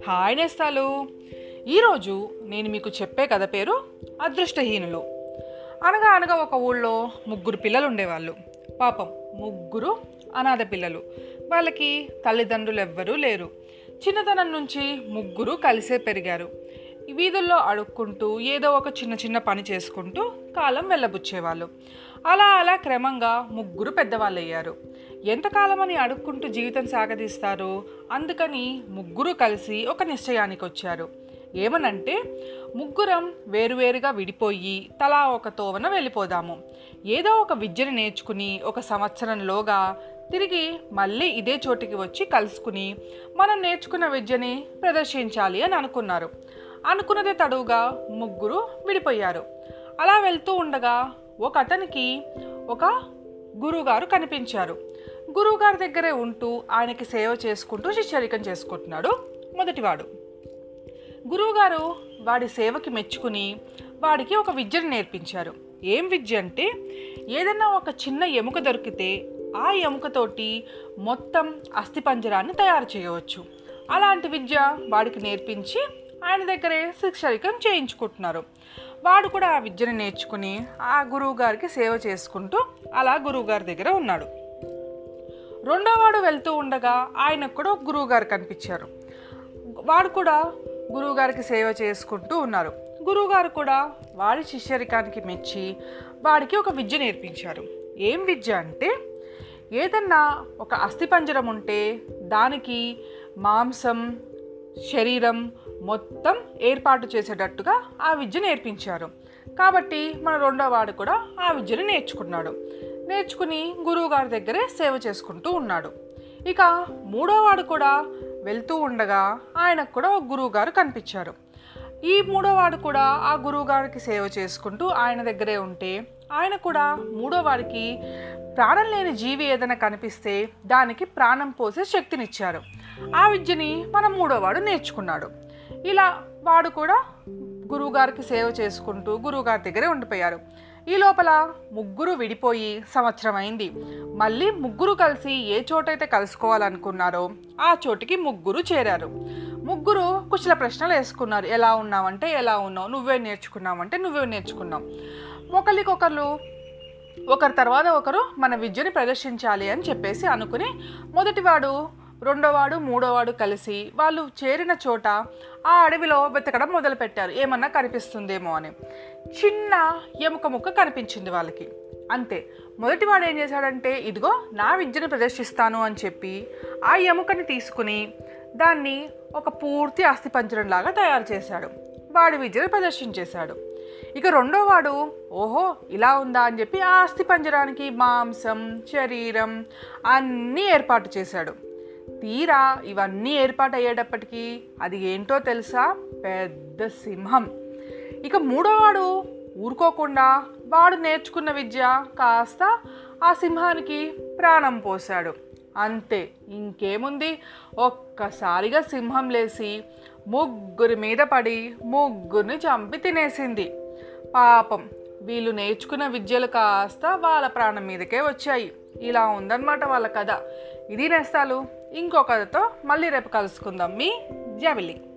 hi నేస్తాలు ఈరోజు నేను మీకు చెప్పే కథ పేరు అదృష్టహీనులు అనగా అనగా ఒక ఊళ్ళో ముగ్గురు పిల్లలు ఉండేవాళ్ళు పాపం ముగ్గురు అనాథ పిల్లలు వాళ్ళకి తల్లిదండ్రులు ఎవ్వరూ లేరు చిన్నతనం నుంచి ముగ్గురు కలిసే పెరిగారు ఈ వీధుల్లో అడుక్కుంటూ ఏదో ఒక చిన్న చిన్న పని చేసుకుంటూ కాలం వెళ్ళబుచ్చేవాళ్ళు అలా అలా క్రమంగా ముగ్గురు పెద్దవాళ్ళు అయ్యారు ఎంతకాలమని అడుక్కుంటూ జీవితం సాగదీస్తారు అందుకని ముగ్గురు కలిసి ఒక నిశ్చయానికి వచ్చారు ఏమనంటే ముగ్గురం వేరువేరుగా విడిపోయి తలా ఒక తోవన వెళ్ళిపోదాము ఏదో ఒక విద్యను నేర్చుకుని ఒక సంవత్సరంలోగా తిరిగి మళ్ళీ ఇదే చోటికి వచ్చి కలుసుకుని మనం నేర్చుకున్న విద్యని ప్రదర్శించాలి అని అనుకున్నారు అనుకున్నదే తడువుగా ముగ్గురు విడిపోయారు అలా వెళ్తూ ఉండగా ఒక అతనికి ఒక గురువుగారు కనిపించారు గురువుగారి దగ్గరే ఉంటూ ఆయనకి సేవ చేసుకుంటూ శిష్యరికం చేసుకుంటున్నాడు మొదటివాడు గురువుగారు వాడి సేవకి మెచ్చుకుని వాడికి ఒక విద్యను నేర్పించారు ఏం విద్య అంటే ఏదైనా ఒక చిన్న ఎముక దొరికితే ఆ ఎముకతోటి మొత్తం అస్థిపంజరాన్ని తయారు చేయవచ్చు అలాంటి విద్య వాడికి నేర్పించి ఆయన దగ్గరే శిక్షరికం చేయించుకుంటున్నారు వాడు కూడా ఆ విద్యను నేర్చుకుని ఆ గురువు గారికి సేవ చేసుకుంటూ అలా గురువు గారి దగ్గర ఉన్నాడు రెండోవాడు వెళ్తూ ఉండగా ఆయనకు కూడా ఒక గురువు గారు కనిపించారు వాడు కూడా గురువుగారికి సేవ చేసుకుంటూ ఉన్నారు గురువుగారు కూడా వాడి శిష్యరికానికి మెచ్చి వాడికి ఒక విద్య నేర్పించారు ఏం విద్య అంటే ఏదన్నా ఒక అస్థిపంజరం ఉంటే దానికి మాంసం శరీరం మొత్తం ఏర్పాటు చేసేటట్టుగా ఆ విద్య నేర్పించారు కాబట్టి మన రెండో వాడు కూడా ఆ విద్యను నేర్చుకున్నాడు నేర్చుకుని గురువుగారి దగ్గరే సేవ చేసుకుంటూ ఉన్నాడు ఇక మూడో వాడు కూడా వెళ్తూ ఉండగా ఆయనకు కూడా ఒక గురువు గారు కనిపించారు ఈ మూడో వాడు కూడా ఆ గురువు గారికి సేవ చేసుకుంటూ ఆయన దగ్గరే ఉంటే ఆయన కూడా మూడో వాడికి ప్రాణం లేని జీవి ఏదైనా కనిపిస్తే దానికి ప్రాణం పోసే శక్తినిచ్చారు ఆ విద్యని మన మూడో వాడు నేర్చుకున్నాడు ఇలా వాడు కూడా గురువుగారికి సేవ చేసుకుంటూ గురువుగారి దగ్గరే ఉండిపోయారు ఈ లోపల ముగ్గురు విడిపోయి సంవత్సరం అయింది మళ్ళీ ముగ్గురు కలిసి ఏ చోటైతే కలుసుకోవాలనుకున్నారో ఆ చోటికి ముగ్గురు చేరారు ముగ్గురు కుశల ప్రశ్నలు వేసుకున్నారు ఎలా ఉన్నావంటే ఎలా ఉన్నావు నువ్వే నేర్చుకున్నావంటే నువ్వే నేర్చుకున్నావు ఒకరికొకరు ఒకరి తర్వాత ఒకరు మన విద్యని ప్రదర్శించాలి అని చెప్పేసి అనుకుని మొదటివాడు రెండోవాడు మూడోవాడు కలిసి వాళ్ళు చేరిన చోట ఆ అడవిలో వెతకడం మొదలుపెట్టారు ఏమన్నా కనిపిస్తుందేమో అని చిన్న ఎముక ముక్క కనిపించింది వాళ్ళకి అంతే మొదటివాడు ఏం చేశాడంటే ఇదిగో నా విద్యను ప్రదర్శిస్తాను అని చెప్పి ఆ ఎముకని తీసుకుని దాన్ని ఒక పూర్తి అస్థిపంజరం లాగా తయారు చేశాడు వాడి విద్యను ప్రదర్శించేశాడు ఇక రెండో వాడు ఓహో ఇలా ఉందా అని చెప్పి ఆ అస్థిపంజరానికి మాంసం శరీరం అన్నీ ఏర్పాటు చేశాడు తీరా ఇవన్నీ ఏర్పాటు అయ్యేటప్పటికీ అది ఏంటో తెలుసా పెద్ద సింహం ఇక మూడోవాడు ఊరుకోకుండా వాడు నేర్చుకున్న విద్య కాస్త ఆ సింహానికి ప్రాణం పోశాడు అంతే ఇంకేముంది ఒక్కసారిగా సింహం లేచి ముగ్గురి మీద పడి ముగ్గురిని చంపి తినేసింది పాపం వీళ్ళు నేర్చుకున్న విద్యలు కాస్త వాళ్ళ ప్రాణం మీదకే వచ్చాయి ఇలా ఉందన్నమాట వాళ్ళ కథ ఇది నేస్తాలు ఇంకో కథతో మళ్ళీ రేపు కలుసుకుందాం మీ జవిలి